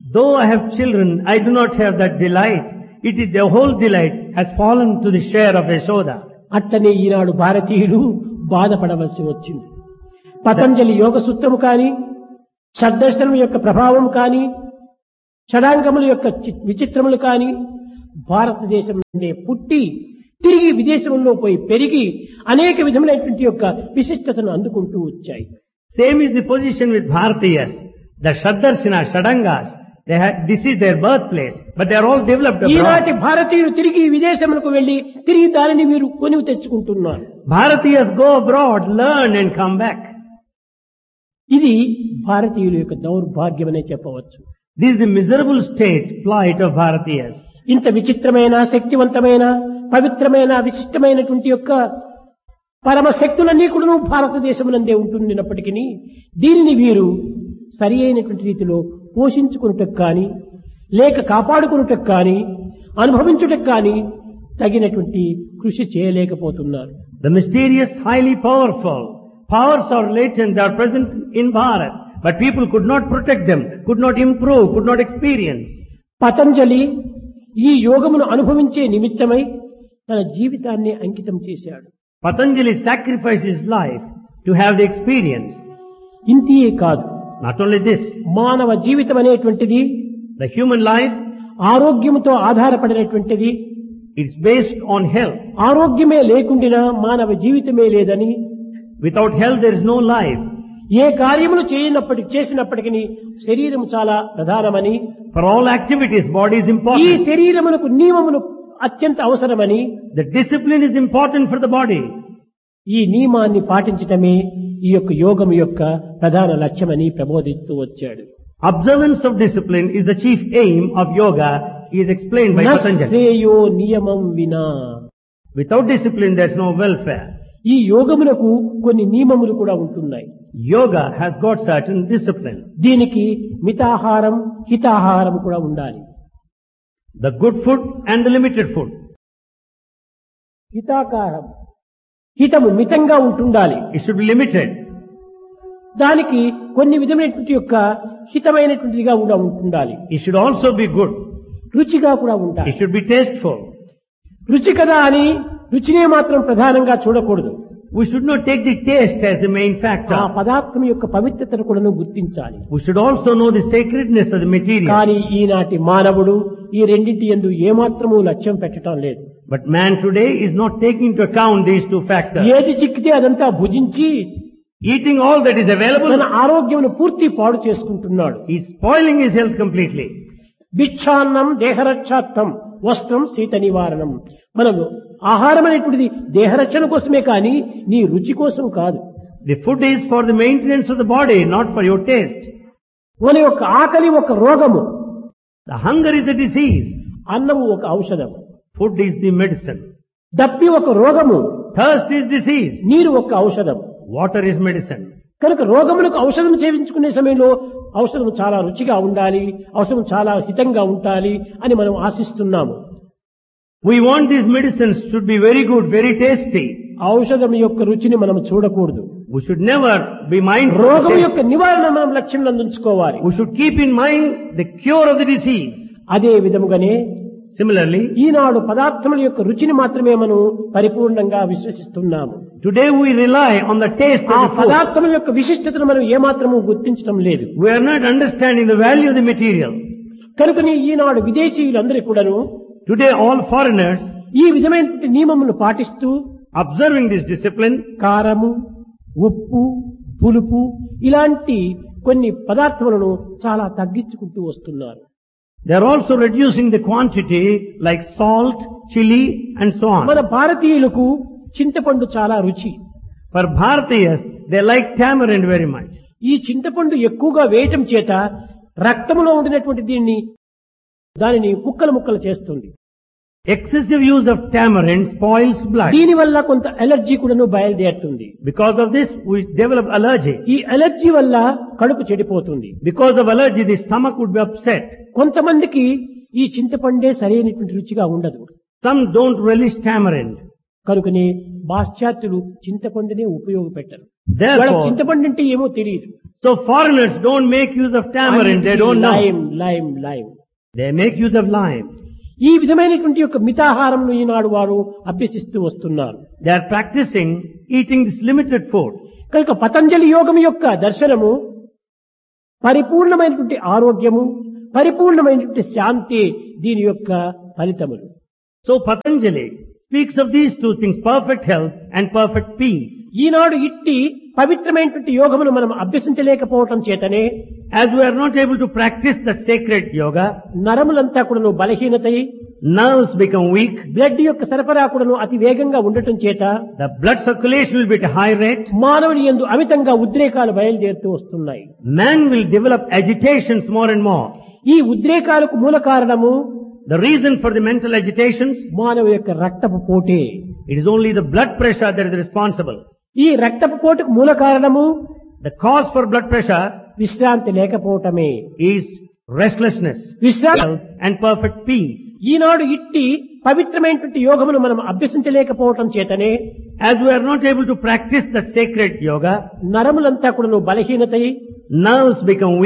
Though I have children, I do not have that delight. It is the whole delight has fallen to the share of Yashoda. అట్లనే ఈనాడు భారతీయులు బాధపడవలసి వచ్చింది పతంజలి యోగ సూత్రము కాని షడ్దర్శనం యొక్క ప్రభావం కాని షడాంగముల యొక్క చి- విచిత్రములు కాని భారతదేశం నుండే పుట్టి తిరిగి విదేశంలో పోయి పెరిగి అనేక విధములైనటువంటి యొక్క విశిష్టతను అందుకుంటూ వచ్చాయి Same is the position with Bharatiyas. The Shaddarsina, Shadangas, they had, this is their birthplace, but they are all developed ఈనాటి abroad. భారతీయులు తిరిగి విదేశములకు వెళ్లి తిరిగి దానిని మీరు కొనివి తెచ్చుకుంటున్నారు Bharatiyas go abroad, learn and come back. ఇది భారతీయుల యొక్క దౌర్భాగ్యమనే చెప్పవచ్చు This is the miserable state, plight of Bharatiyas. ఇంత విచిత్రమైన శక్తివంతమైన పవిత్రమైన విశిష్టమైనటువంటి యొక్క పరమ శక్తులన్నీ కూడా భారతదేశమునందే ఉంటున్నప్పటికీ దీనిని వీరు సరి అయినటువంటి రీతిలో పోషించుకున్నటకు కానీ లేక కాపాడుకున్నటకు కానీ అనుభవించుటకు కానీ తగినటువంటి కృషి చేయలేకపోతున్నారు The mysterious, highly powerful powers are latent, they are present in Bharat, but people could not protect them, could not improve, could not experience. Patanjali ఈ యోగమును అనుభవించే నిమిత్తమై తన జీవితాన్ని అంకితం చేశాడు Patanjali sacrificed his life to have the experience. ఇంతియే కాదు Not only this, మానవ జీవితం అనేటువంటిది the human life ఆరోగ్యముతో ఆధారపడినటువంటిది is based on health. ఆరోగ్యమే లేకుండినా మానవ జీవితమే లేదని Without health there is no life. ఏ కార్యములు చేయనప్పటికి చేసినప్పటికీ శరీరం చాలా ప్రధానమని For all activities, body is ఈ important. శరీరమునకు నియమములు అత్యంత అవసరమని The discipline is important for the body. ఈ నియమాన్ని పాటించటమే ఈ యొక్క యోగం యొక్క ప్రధాన లక్ష్యమని ప్రబోధిస్తూ వచ్చాడు Observance of discipline is the chief aim of yoga, is explained by Patanjali. నశ్రేయో నియమం వినా Without discipline there is no welfare. ఈ యోగమునకు కొన్ని నియమములు కూడా ఉంటున్నాయి Yoga has got certain discipline. దీనికి మితాహారం హితాహారం కూడా ఉండాలి The good food and the limited food. హితాకారం హితము మితంగా ఉంటుండాలి It should be limited. దానికి కొన్ని విధమైనటువంటి యొక్క హితమైనటువంటిదిగా కూడా ఉంటుండాలి It should also be good. రుచిగా కూడా ఉండాలి It should be tasteful. రుచి కదా అని రుచినే మాత్రం ప్రధానంగా చూడకూడదు We should not take the taste as the main ఆ factor. పదార్థం యొక్క పవిత్రతను కూడా గుర్తించాలి We should also know the sacredness of the material. కానీ ఈనాటి మానవుడు ఈ రెండింటి ఎందు ఏమాత్రము లక్ష్యం పెట్టడం లేదు But man today is not taking into account these two factors. ఏది చిక్కితే అదంతా భుజించి Eating all that is available, తన ఆరోగ్యమును పూర్తి పాడు చేసుకుంటున్నాడు he is spoiling his health completely. భిక్షాన్నం దేహరక్షార్థం వస్త్రం శీత నివారణం మనము ఆహారం అనేటువంటిది దేహరక్షణ కోసమే కానీ నీ రుచి కోసం కాదు The food is for the maintenance of the body, not for your taste. మన యొక్క ఆకలి ఒక రోగము The hunger is a disease. అన్నము ఒక ఔషధం Food is the medicine. దప్పి ఒక రోగము Thirst is disease. నీరు ఒక ఔషధం Water is medicine. కనుక రోగములకు ఔషధం సేవించుకునే సమయంలో ఔషధం చాలా రుచిగా ఉండాలి ఔషధం చాలా హితంగా ఉండాలి అని మనం ఆశిస్తున్నాము We want these medicines should be very good, very tasty. ఔషధం యొక్క రుచిని మనం చూడకూడదు We should never be mindful. of రోగం taste. యొక్క నివారణ మనం లక్ష్యంలో ఉంచుకోవాలి We should keep in mind the cure of the disease. అదే విధముగానే Similarly, ఈనాడు పదార్థముల యొక్క రుచిని మాత్రమే మనం పరిపూర్ణంగా విశ్వసిస్తున్నాము today we rely on the taste ఆ of the food. పదార్థముల యొక్క విశిష్టతను మనం ఏమాత్రము గుర్తించడం లేదు We are not understanding the value of the material. కనుకని ఈనాడు విదేశీయులందరూ కూడాను Today all foreigners, ఈ విధమైన నియమమును పాటిస్తూ observing this discipline, కారము ఉప్పు పులుపు ఇలాంటి కొన్ని పదార్థములను చాలా తగ్గించుకుంటూ వస్తున్నారు they are also reducing the quantity like salt, chili and so మన on. భారతీయులకు చింతపండు చాలా రుచి For Bharatiyas, they like tamarind very much. ఈ చింతపండు ఎక్కువగా వేయటం చేత రక్తములో ఉండినటువంటి దీన్ని దానిని ముక్కలు ముక్కలు చేస్తుంది Excessive use of tamarind spoils blood. దీని వల్ల కొంత ఎలర్జీ కూడాను బయలుదేరుతుంది Because of this, we develop allergy. ఈ ఎలర్జీ వల్ల కడుపు చెడిపోతుంది Because of allergy, the stomach would be upset. కొంతమందికి ఈ చింతపండే సరైనటువంటి రుచిగా ఉండదు Some don't relish tamarind. కనుకనే పాశ్చాత్యులు చింతపండునే ఉపయోగపెట్టరు వాళ్ళకి Therefore, చింతపండు అంటే ఏమో తెలియదు so foreigners don't make use of tamarind, they don't know. Lime lime lime They make use of lime. ఈ విధమైనటువంటి యొక్క మితాహారం ఈనాడు వారు అభ్యసిస్తూ వస్తున్నారు They are practicing eating this limited food. కనుక పతంజలి యోగం యొక్క దర్శనము పరిపూర్ణమైనటువంటి ఆరోగ్యము పరిపూర్ణమైనటువంటి శాంతి దీని యొక్క ఫలితములు So Patanjali speaks of these two things, perfect health and perfect peace. ఈనాడు ఇట్టి పవిత్రమైనటువంటి యోగమును మనం అభ్యసించలేకపోవటం చేతనే As we are not able to practice that sacred yoga, నరములంతా కూడాను బలహీనతై nerves become weak, బ్లడ్ యొక్క సరఫరా కూడాను అతి వేగంగా ఉండటం చేత the blood circulation will be at a high rate, మానవుని ఎందు అమితంగా ఉద్రేకాలు బయలుదేరుతూ వస్తున్నాయి man will develop agitations more and more. ఈ ఉద్రేకాలకు మూల కారణము The reason for the mental agitations, మానవ యొక్క రక్తపు పోటే it is only the blood pressure that is responsible. ఈ రక్తపు పోటుకు మూల కారణము The cause for blood pressure విశ్రాంతి లేకపోవటమే is restlessness, విశ్రాంతి health and perfect peace. ఈనాడు ఇట్టి పవిత్రమైనటువంటి యోగమును మనం అభ్యసించలేకపోవటం చేతనే As we are not able to practice that sacred yoga, నరములంతా కూడాను బలహీనతై nerves become weak.